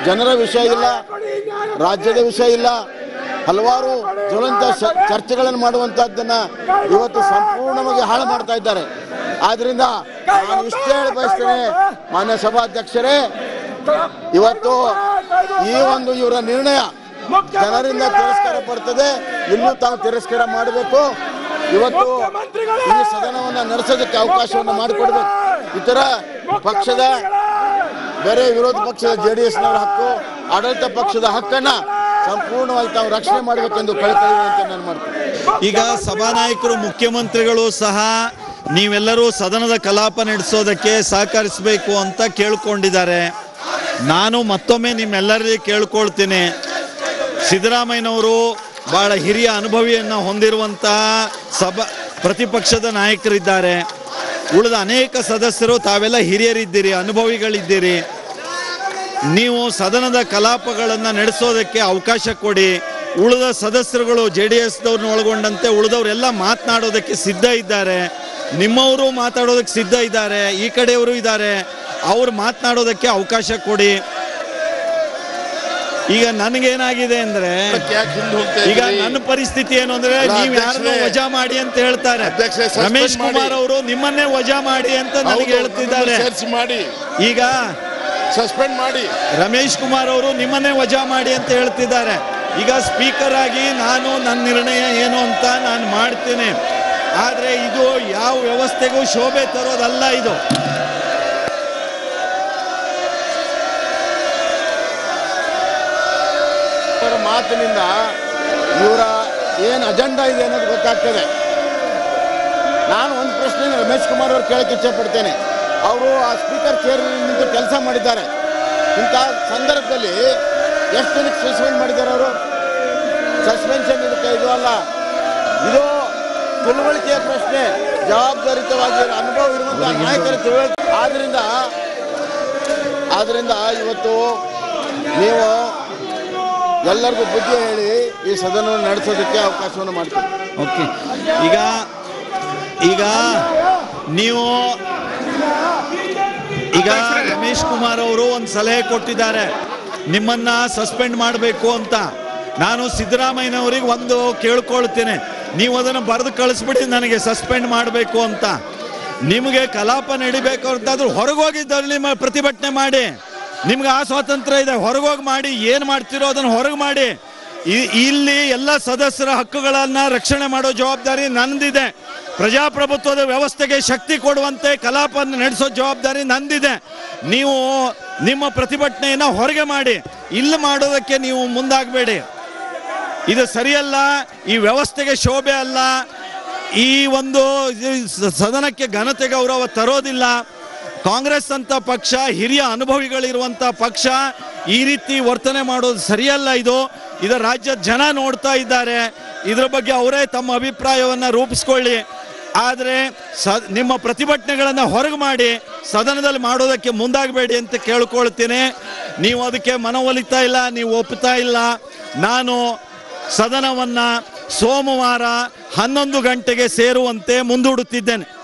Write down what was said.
ಜನರ ವಿಷಯ ಇಲ್ಲ ರಾಜ್ಯದ ವಿಷಯ ಇಲ್ಲ ಹಲವಾರು ಜ್ವಲಂತ ಶ- ಚರ್ಚೆಗಳನ್ನು ಮಾಡುವಂತಹದ್ದನ್ನ ಇವತ್ತು ಸಂಪೂರ್ಣವಾಗಿ ಹಾಳು ಮಾಡ್ತಾ ಇದ್ದಾರೆ ಆದ್ರಿಂದ ನಾನು ಇಷ್ಟೇ ಹೇಳಿ ಬಯಸ್ತೇನೆ ಮಾನ್ಯ ಸಭಾಧ್ಯಕ್ಷರೇ ಇವತ್ತು ಈ ಒಂದು ಇವರ ನಿರ್ಣಯ ಜನರಿಂದ ತಿರಸ್ಕಾರ ಪಡ್ತದೆ ಇಲ್ಲೂ ತಾವು ತಿರಸ್ಕಾರ ಮಾಡಬೇಕು ಇವತ್ತು ಈ ಸದನವನ್ನ ನಡೆಸೋದಕ್ಕೆ ಅವಕಾಶವನ್ನು ಮಾಡಿಕೊಡ್ಬೇಕು ಇತರ ಪಕ್ಷದ ಬೇರೆ ವಿರೋಧ ಪಕ್ಷದ ಜೆ ಡಿ ಎಸ್ನವರ ಹಕ್ಕು ಆಡಳಿತ ಪಕ್ಷದ ಹಕ್ಕನ್ನ ಸಂಪೂರ್ಣವಾಗಿ ತಾವು ರಕ್ಷಣೆ ಮಾಡಬೇಕೆಂದು ಕಳಕಳಿ ವಿನಂತಿ ನಾನು ಮಾಡ್ತೀನಿ ಈಗ ಸಭಾನಾಯಕರು ಮುಖ್ಯಮಂತ್ರಿಗಳು ಸಹ ನೀವೆಲ್ಲರೂ ಸದನದ ಕಲಾಪ ನಡೆಸೋದಕ್ಕೆ ಸಹಕರಿಸಬೇಕು ಅಂತ ಕೇಳ್ಕೊಂಡಿದ್ದಾರೆ ನಾನು ಮತ್ತೊಮ್ಮೆ ನಿಮ್ಮೆಲ್ಲರಲ್ಲಿ ಕೇಳ್ಕೊಳ್ತೀನಿ ಸಿದ್ದರಾಮಯ್ಯನವರು ಬಹಳ ಹಿರಿಯ ಅನುಭವಿಯನ್ನು ಹೊಂದಿರುವಂತಹ ಸಭಾ ಪ್ರತಿಪಕ್ಷದ ನಾಯಕರಿದ್ದಾರೆ ಉಳಿದ ಅನೇಕ ಸದಸ್ಯರು ತಾವೆಲ್ಲ ಹಿರಿಯರಿದ್ದೀರಿ ಅನುಭವಿಗಳಿದ್ದೀರಿ ನೀವು ಸದನದ ಕಲಾಪಗಳನ್ನು ನಡೆಸೋದಕ್ಕೆ ಅವಕಾಶ ಕೊಡಿ ಉಳಿದ ಸದಸ್ಯರುಗಳು ಜೆ ಡಿ ಎಸ್ದವ್ರನ್ನ ಒಳಗೊಂಡಂತೆ ಉಳಿದವರೆಲ್ಲ ಮಾತನಾಡೋದಕ್ಕೆ ಸಿದ್ಧ ಇದ್ದಾರೆ ನಿಮ್ಮವರು ಮಾತಾಡೋದಕ್ಕೆ ಸಿದ್ಧ ಇದ್ದಾರೆ ಈ ಕಡೆಯವರು ಇದ್ದಾರೆ ಅವ್ರು ಮಾತನಾಡೋದಕ್ಕೆ ಅವಕಾಶ ಕೊಡಿ ಈಗ ನನಗೇನಾಗಿದೆ ಅಂದ್ರೆ ಯಾಕೆ ಹಿಂದೆ ಹೋಗ್ತಾ ಈಗ ಇದ್ದೀರಿ? ನನ್ನ ಪರಿಸ್ಥಿತಿ ಏನು ಅಂದ್ರೆ ಅಲ್ಲ, ನೀವು ಯಾರನ್ನೋ ಅಧ್ಯಕ್ಷರೇ. ವಜಾ ಮಾಡಿ ಅಂತ ಹೇಳ್ತಾರೆ ಅಧ್ಯಕ್ಷರೇ, suspend ರಮೇಶ್ ಮಾಡಿ. ಕುಮಾರ್ ಅವರು ನಿಮ್ಮನ್ನೇ ವಜಾ ಮಾಡಿ ಅಂತ ನನಗೆ ಹೌದು, ಹೇಳ್ತಿದ್ದಾರೆ ನನ್ನನ್ನು ಸೇರ್ಸಿ ಮಾಡಿ ಈಗ ಸಸ್ಪೆಂಡ್ ಮಾಡಿ ರಮೇಶ್ ಕುಮಾರ್ ಅವರು ನಿಮ್ಮನ್ನೇ ವಜಾ ಮಾಡಿ ಅಂತ ಹೇಳ್ತಿದ್ದಾರೆ ಈಗ ಸ್ಪೀಕರ್ ಆಗಿ ನಾನು ನನ್ನ ನಿರ್ಣಯ ಏನು ಅಂತ ನಾನು ಮಾಡ್ತೀನಿ ಆದರೆ ಇದು ಯಾವ ವ್ಯವಸ್ಥೆಗೂ ಶೋಭೆ ತರೋದಲ್ಲ ಇದು ಅವರ ಮಾತಿನಿಂದ ಇವರ ಏನು ಅಜೆಂಡಾ ಇದೆ ಅನ್ನೋದು ಗೊತ್ತಾಗ್ತದೆ ನಾನು ಒಂದು ಪ್ರಶ್ನೆ ರಮೇಶ್ ಕುಮಾರ್ ಅವರು ಕೇಳಕ್ಕೆ ಇಚ್ಛೆ ಪಡ್ತೇನೆ ಅವರು ಆ ಸ್ಪೀಕರ್ ಚೇರ್ ನಿಂತು ಕೆಲಸ ಮಾಡಿದ್ದಾರೆ ಇಂಥ ಸಂದರ್ಭದಲ್ಲಿ ಎಷ್ಟು ಜನಕ್ಕೆ ಸಸ್ಪೆಂಡ್ ಮಾಡಿದ್ದಾರೆ ಅವರು ಸಸ್ಪೆನ್ಷನ್ ಇದಕ್ಕೆ ಇದು ಅಲ್ಲ ಇದು ತಿಳುವಳಿಕೆಯ ಪ್ರಶ್ನೆ ಜವಾಬ್ದಾರಿತವಾಗಿ ಅನುಭವ ಇರುವಂತಹ ನಾಯಕರ ತಿಳುವಳಿಕೆ ಆದ್ರಿಂದ ಆದ್ರಿಂದ ಇವತ್ತು ನೀವು ಎಲ್ಲರಿಗೂ ಬುದ್ಧಿ ಹೇಳಿ ಈ ಸದನವನ್ನು ನಡೆಸೋದಕ್ಕೆ ಅವಕಾಶವನ್ನು ಮಾಡ್ತೀವಿ ಓಕೆ ಈಗ ಈಗ ನೀವು ಈಗ ರಮೇಶ್ ಕುಮಾರ್ ಅವರು ಒಂದು ಸಲಹೆ ಕೊಟ್ಟಿದ್ದಾರೆ ನಿಮ್ಮನ್ನ ಸಸ್ಪೆಂಡ್ ಮಾಡಬೇಕು ಅಂತ ನಾನು ಸಿದ್ದರಾಮಯ್ಯನವರಿಗೆ ಒಂದು ಕೇಳ್ಕೊಳ್ತೇನೆ ನೀವು ಅದನ್ನು ಬರೆದು ಕಳಿಸ್ಬಿಡಿ ನನಗೆ ಸಸ್ಪೆಂಡ್ ಮಾಡಬೇಕು ಅಂತ ನಿಮಗೆ ಕಲಾಪ ನಡಿಬೇಕು ಅಂತಾದ್ರೂ ಹೊರಗೋಗಿ ಧರಣಿ ಮಾ- ಪ್ರತಿಭಟನೆ ಮಾಡಿ ನಿಮ್ಗೆ ಆ ಸ್ವಾತಂತ್ರ್ಯ ಇದೆ ಹೊರಗೋಗಿ ಮಾಡಿ ಏನು ಮಾಡ್ತಿರೋ ಅದನ್ನು ಹೊರಗೆ ಮಾಡಿ ಇ- ಇಲ್ಲಿ ಎಲ್ಲ ಸದಸ್ಯರ ಹಕ್ಕುಗಳನ್ನ ರಕ್ಷಣೆ ಮಾಡೋ ಜವಾಬ್ದಾರಿ ನಂದಿದೆ ಪ್ರಜಾಪ್ರಭುತ್ವದ ವ್ಯವಸ್ಥೆಗೆ ಶಕ್ತಿ ಕೊಡುವಂತೆ ಕಲಾಪ ನಡೆಸೋ ಜವಾಬ್ದಾರಿ ನಂದಿದೆ ನೀವು ನಿಮ್ಮ ಪ್ರತಿಭಟನೆಯನ್ನ ಹೊರಗೆ ಮಾಡಿ ಇಲ್ಲಿ ಮಾಡೋದಕ್ಕೆ ನೀವು ಮುಂದಾಗಬೇಡಿ ಇದು ಸರಿಯಲ್ಲ ಈ ವ್ಯವಸ್ಥೆಗೆ ಶೋಭೆ ಅಲ್ಲ ಈ ಒಂದು ಈ ಸ- ಸದನಕ್ಕೆ ಘನತೆ ಗೌರವ ತರೋದಿಲ್ಲ ಕಾಂಗ್ರೆಸ್ ಅಂತ ಪಕ್ಷ ಹಿರಿಯ ಅನುಭವಿಗಳಿರುವಂಥ ಪಕ್ಷ ಈ ರೀತಿ ವರ್ತನೆ ಮಾಡೋದು ಸರಿಯಲ್ಲ ಇದು ಇದು ರಾಜ್ಯದ ಜನ ನೋಡ್ತಾ ಇದ್ದಾರೆ ಇದ್ರ ಬಗ್ಗೆ ಅವರೇ ತಮ್ಮ ಅಭಿಪ್ರಾಯವನ್ನು ರೂಪಿಸ್ಕೊಳ್ಳಿ ಆದರೆ ಸ ನಿಮ್ಮ ಪ್ರತಿಭಟನೆಗಳನ್ನು ಹೊರಗೆ ಮಾಡಿ ಸದನದಲ್ಲಿ ಮಾಡೋದಕ್ಕೆ ಮುಂದಾಗಬೇಡಿ ಅಂತ ಕೇಳ್ಕೊಳ್ತೀನಿ ನೀವು ಅದಕ್ಕೆ ಮನವೊಲಿತಾ ಇಲ್ಲ ನೀವು ಒಪ್ಪುತ್ತಾ ಇಲ್ಲ ನಾನು ಸದನವನ್ನು ಸೋಮವಾರ ಹನ್ನೊಂದು ಗಂಟೆಗೆ ಸೇರುವಂತೆ ಮುಂದೂಡುತ್ತಿದ್ದೇನೆ